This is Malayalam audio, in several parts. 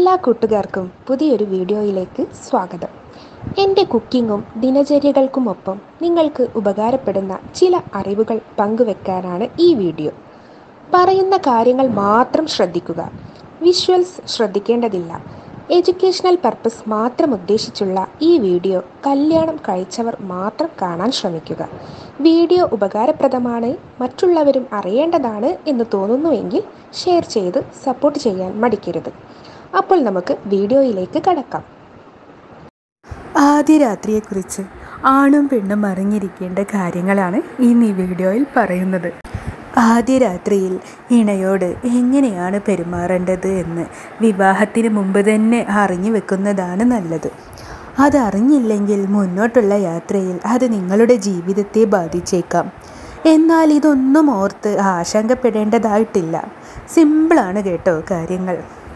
എല്ലാ കൂട്ടുകാർക്കും പുതിയൊരു വീഡിയോയിലേക്ക് സ്വാഗതം എൻ്റെ കുക്കിങ്ങും ദിനചര്യകൾക്കുമൊപ്പം നിങ്ങൾക്ക് ഉപകാരപ്പെടുന്ന ചില അറിവുകൾ പങ്കുവെക്കാനാണ് ഈ വീഡിയോ പറയുന്ന കാര്യങ്ങൾ മാത്രം ശ്രദ്ധിക്കുക വിഷ്വൽസ് ശ്രദ്ധിക്കേണ്ടതില്ല എഡ്യൂക്കേഷണൽ പർപ്പസ് മാത്രം ഉദ്ദേശിച്ചുള്ള ഈ വീഡിയോ കല്യാണം കഴിച്ചവർ മാത്രം കാണാൻ ശ്രമിക്കുക വീഡിയോ ഉപകാരപ്രദമാണ് മറ്റുള്ളവരും അറിയേണ്ടതാണ് എന്ന് തോന്നുന്നുവെങ്കിൽ ഷെയർ ചെയ്ത് സപ്പോർട്ട് ചെയ്യാൻ മടിക്കരുത് അപ്പോൾ നമുക്ക് വീഡിയോയിലേക്ക് കടക്കാം ആദ്യ രാത്രിയെക്കുറിച്ച് ആണും പെണ്ണും അറിഞ്ഞിരിക്കേണ്ട കാര്യങ്ങളാണ് ഇന്ന് ഈ വീഡിയോയിൽ പറയുന്നത് ആദ്യ രാത്രിയിൽ ഇണയോട് എങ്ങനെയാണ് പെരുമാറേണ്ടത് എന്ന് വിവാഹത്തിന് മുമ്പ് തന്നെ അറിഞ്ഞു വെക്കുന്നതാണ് നല്ലത് അതറിഞ്ഞില്ലെങ്കിൽ മുന്നോട്ടുള്ള യാത്രയിൽ അത് നിങ്ങളുടെ ജീവിതത്തെ ബാധിച്ചേക്കാം എന്നാൽ ഇതൊന്നും ഓർത്ത് ആശങ്കപ്പെടേണ്ടതായിട്ടില്ല സിമ്പിളാണ് കേട്ടോ കാര്യങ്ങൾ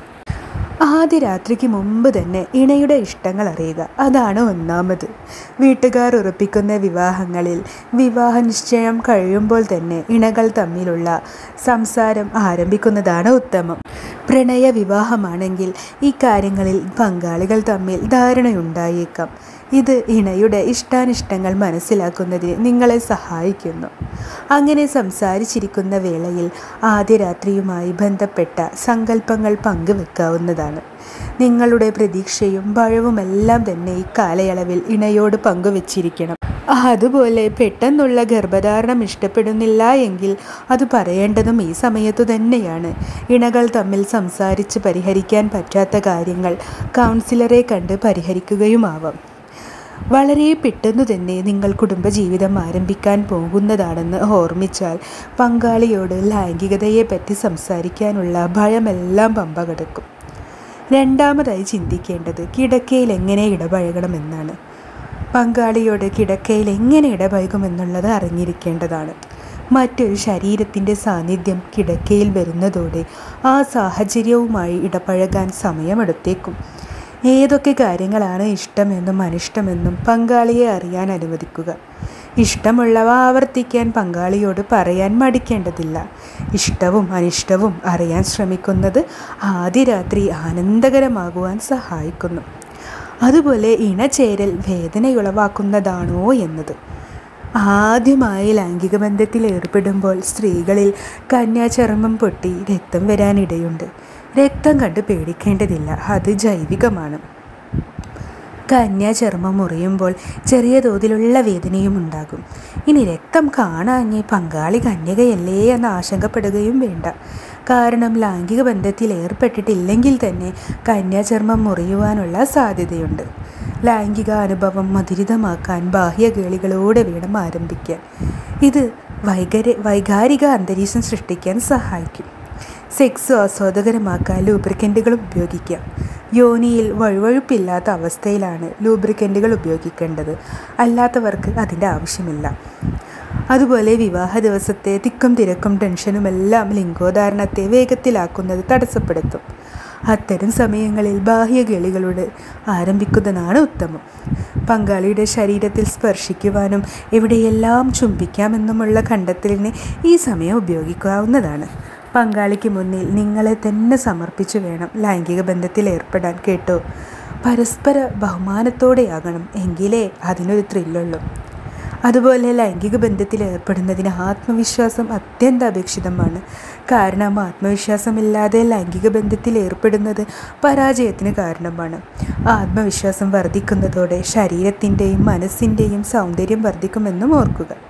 ആദ്യ രാത്രിക്ക് മുമ്പ് തന്നെ ഇണയുടെ ഇഷ്ടങ്ങൾ അറിയുക അതാണ് ഒന്നാമത് വീട്ടുകാർ ഉറപ്പിക്കുന്ന വിവാഹങ്ങളിൽ വിവാഹ നിശ്ചയം കഴിയുമ്പോൾ തന്നെ ഇണകൾ തമ്മിലുള്ള സംസാരം ആരംഭിക്കുന്നതാണ് ഉത്തമം പ്രണയ വിവാഹമാണെങ്കിൽ ഈ കാര്യങ്ങളിൽ പങ്കാളികൾ തമ്മിൽ ധാരണയുണ്ടായേക്കാം ഇത് ഇണയുടെ ഇഷ്ടാനിഷ്ടങ്ങൾ മനസ്സിലാക്കുന്നതിന് നിങ്ങളെ സഹായിക്കുന്നു അങ്ങനെ സംസാരിച്ചിരിക്കുന്ന വേളയിൽ ആദ്യ രാത്രിയുമായി ബന്ധപ്പെട്ട സങ്കല്പങ്ങൾ പങ്കുവെക്കാവുന്നതാണ് നിങ്ങളുടെ പ്രതീക്ഷയും ഭയവുമെല്ലാം തന്നെ ഈ കാലയളവിൽ ഇണയോട് പങ്കുവച്ചിരിക്കണം അതുപോലെ പെട്ടെന്നുള്ള ഗർഭധാരണം ഇഷ്ടപ്പെടുന്നില്ല എങ്കിൽ അത് പറയേണ്ടതും ഈ സമയത്തു തന്നെയാണ് ഇണകൾ തമ്മിൽ സംസാരിച്ച് പരിഹരിക്കാൻ പറ്റാത്ത കാര്യങ്ങൾ കൗൺസിലറെ കണ്ട് പരിഹരിക്കുകയുമാവാം വളരെ പെട്ടെന്ന് തന്നെ നിങ്ങൾ കുടുംബജീവിതം ആരംഭിക്കാൻ പോകുന്നതാണെന്ന് ഓർമ്മിച്ചാൽ പങ്കാളിയോട് ലൈംഗികതയെപ്പറ്റി സംസാരിക്കാനുള്ള ഭയമെല്ലാം പമ്പ കിടക്കും രണ്ടാമതായി ചിന്തിക്കേണ്ടത് കിടക്കയിൽ എങ്ങനെ ഇടപഴകണമെന്നാണ് പങ്കാളിയോട് കിടക്കയിൽ എങ്ങനെ ഇടപഴകുമെന്നുള്ളത് അറിഞ്ഞിരിക്കേണ്ടതാണ് മറ്റൊരു ശരീരത്തിൻ്റെ സാന്നിധ്യം കിടക്കയിൽ വരുന്നതോടെ ആ സാഹചര്യവുമായി ഇടപഴകാൻ സമയമെടുത്തേക്കും ഏതൊക്കെ കാര്യങ്ങളാണ് ഇഷ്ടമെന്നും അനിഷ്ടമെന്നും പങ്കാളിയെ അറിയാൻ അനുവദിക്കുക ഇഷ്ടമുള്ളവ ആവർത്തിക്കാൻ പങ്കാളിയോട് പറയാൻ മടിക്കേണ്ടതില്ല ഇഷ്ടവും അനിഷ്ടവും അറിയാൻ ശ്രമിക്കുന്നത് ആദ്യ രാത്രി ആനന്ദകരമാകുവാൻ സഹായിക്കുന്നു അതുപോലെ ഇണചേരൽ വേദനയുളവാക്കുന്നതാണോ എന്നത് ആദ്യമായി ലൈംഗിക ബന്ധത്തിൽ ഏർപ്പെടുമ്പോൾ സ്ത്രീകളിൽ കന്യാചർമ്മം പൊട്ടി രക്തം വരാനിടയുണ്ട് രക്തം കണ്ട് പേടിക്കേണ്ടതില്ല അത് ജൈവികമാണ് കന്യാചർമ്മം മുറിയുമ്പോൾ ചെറിയ തോതിലുള്ള വേദനയും ഉണ്ടാകും ഇനി രക്തം കാണാഞ്ഞ് പങ്കാളി കന്യകയല്ലേ എന്ന് ആശങ്കപ്പെടുകയും വേണ്ട കാരണം ലൈംഗിക ബന്ധത്തിൽ ഏർപ്പെട്ടിട്ടില്ലെങ്കിൽ തന്നെ കന്യാചർമ്മം മുറിയുവാനുള്ള സാധ്യതയുണ്ട് ലൈംഗിക അനുഭവം മധുരിതമാക്കാൻ ബാഹ്യകേളികളോടെ വേണം ആരംഭിക്കാൻ ഇത് വൈകാരി വൈകാരിക അന്തരീക്ഷം സൃഷ്ടിക്കാൻ സഹായിക്കും സെക്സ് ആസ്വാദകരമാക്കാൻ ലൂബ്രിക്കൻറ്റുകൾ ഉപയോഗിക്കാം യോനിയിൽ വഴുവഴുപ്പില്ലാത്ത അവസ്ഥയിലാണ് ലൂബ്രിക്കൻറ്റുകൾ ഉപയോഗിക്കേണ്ടത് അല്ലാത്തവർക്ക് അതിൻ്റെ ആവശ്യമില്ല അതുപോലെ വിവാഹ ദിവസത്തെ തിക്കും തിരക്കും ടെൻഷനുമെല്ലാം ലിംഗോധാരണത്തെ വേഗത്തിലാക്കുന്നത് തടസ്സപ്പെടുത്തും അത്തരം സമയങ്ങളിൽ ബാഹ്യകേളികളോട് ആരംഭിക്കുന്നതാണ് ഉത്തമം പങ്കാളിയുടെ ശരീരത്തിൽ സ്പർശിക്കുവാനും എവിടെയെല്ലാം ചുംബിക്കാമെന്നുമുള്ള കണ്ടെത്തലിന് ഈ സമയം ഉപയോഗിക്കാവുന്നതാണ് പങ്കാളിക്ക് മുന്നിൽ നിങ്ങളെ തന്നെ സമർപ്പിച്ചു വേണം ലൈംഗിക ബന്ധത്തിൽ ഏർപ്പെടാൻ കേട്ടോ പരസ്പര ബഹുമാനത്തോടെയാകണം എങ്കിലേ അതിനൊരു ത്രില്ലുള്ളൂ അതുപോലെ ലൈംഗിക ബന്ധത്തിൽ ഏർപ്പെടുന്നതിന് ആത്മവിശ്വാസം അത്യന്താപേക്ഷിതമാണ് കാരണം ആത്മവിശ്വാസമില്ലാതെ ലൈംഗിക ബന്ധത്തിൽ ഏർപ്പെടുന്നത് പരാജയത്തിന് കാരണമാണ് ആത്മവിശ്വാസം വർദ്ധിക്കുന്നതോടെ ശരീരത്തിൻ്റെയും മനസ്സിൻ്റെയും സൗന്ദര്യം വർദ്ധിക്കുമെന്നും ഓർക്കുക